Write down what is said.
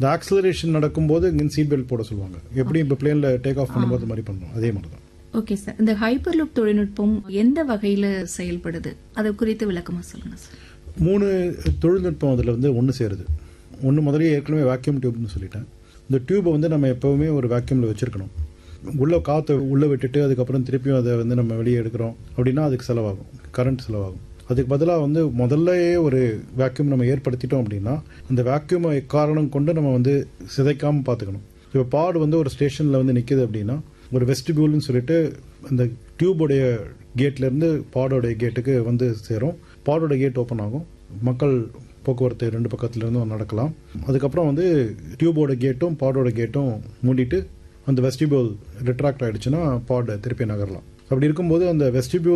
இந்த ஆக்சலரேஷன் நடக்கும்போது இங்கே சீட் பெல்ட் போட சொல்லுவாங்க எப்படி இப்போ பிளேனில் டேக் ஆஃப் பண்ணும்போது மாதிரி பண்ணணும் அதே மாதிரி தான் ஓகே சார் இந்த ஹைப்பர்லூப் தொழில்நுட்பம் எந்த வகையில செயல்படுது அது குறித்து விளக்கமா சொல்லுங்க சார் மூணு தொழில்நுட்பம் அதில் வந்து ஒன்று சேருது ஒன்று முதலே ஏற்கனவே வேக்யூம் டியூப்னு சொல்லிட்டேன் இந்த டியூப்பை வந்து நம்ம எப்போவுமே ஒரு வேக்யூமில் வச்சுருக்கணும் உள்ள காற்றை உள்ளே விட்டுட்டு அதுக்கப்புறம் திருப்பியும் அதை வந்து நம்ம வெளியே எடுக்கிறோம் அப்படின்னா அதுக்கு செலவாகும் கரண்ட் செலவாகும் அதுக்கு பதிலாக வந்து முதல்லயே ஒரு வேக்யூம் நம்ம ஏற்படுத்திட்டோம் அப்படின்னா அந்த வேக்யூமை காரணம் கொண்டு நம்ம வந்து சிதைக்காமல் பார்த்துக்கணும் இப்போ பாடு வந்து ஒரு ஸ்டேஷனில் வந்து நிற்கிது அப்படின்னா ஒரு வெஸ்டிபியூல்னு சொல்லிட்டு அந்த டியூபோடைய கேட்லேருந்து பாடோடைய கேட்டுக்கு வந்து சேரும் பாடோட கேட் ஓப்பன் ஆகும் மக்கள் போக்குவரத்து ரெண்டு பக்கத்துல இருந்தும் நடக்கலாம் அதுக்கப்புறம் வந்து டியூபோட கேட்டும் பாடோட கேட்டும் மூடிட்டு அந்த வெஸ்டிபியூல் ரிட்ராக்ட் ஆயிடுச்சுன்னா பாட் திருப்பி நகரலாம் அப்படி இருக்கும்போது அந்த வெஸ்டிபியூல்